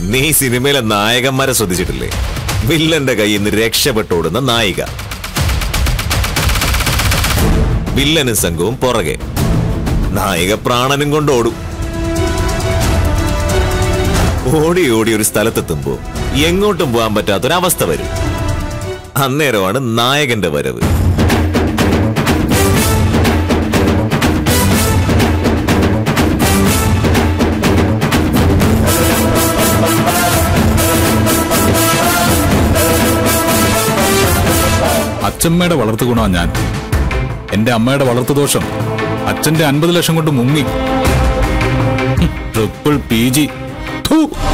നീ സിനിമയിലെ നായകന്മാരെ ശ്രദ്ധിച്ചിട്ടില്ലേ വില്ലന്റെ കയ്യിൽ നിന്ന് രക്ഷപ്പെട്ടോടുന്ന നായിക വില്ലനും സംഘവും പുറകെ നായിക പ്രാണനും കൊണ്ട് ഓടും ഓടി ഓടി ഒരു സ്ഥലത്തെത്തുമ്പോ എങ്ങോട്ടും പോകാൻ പറ്റാത്തൊരവസ്ഥ വരും അന്നേരമാണ് നായകന്റെ വരവ് അച്ഛമ്മയുടെ വളർത്തു ഗുണമാ ഞാൻ എന്റെ അമ്മയുടെ വളർത്തു ദോഷം അച്ഛന്റെ അൻപത് ലക്ഷം കൊണ്ട് മുങ്ങി ട്രിപ്പിൾ പി ജി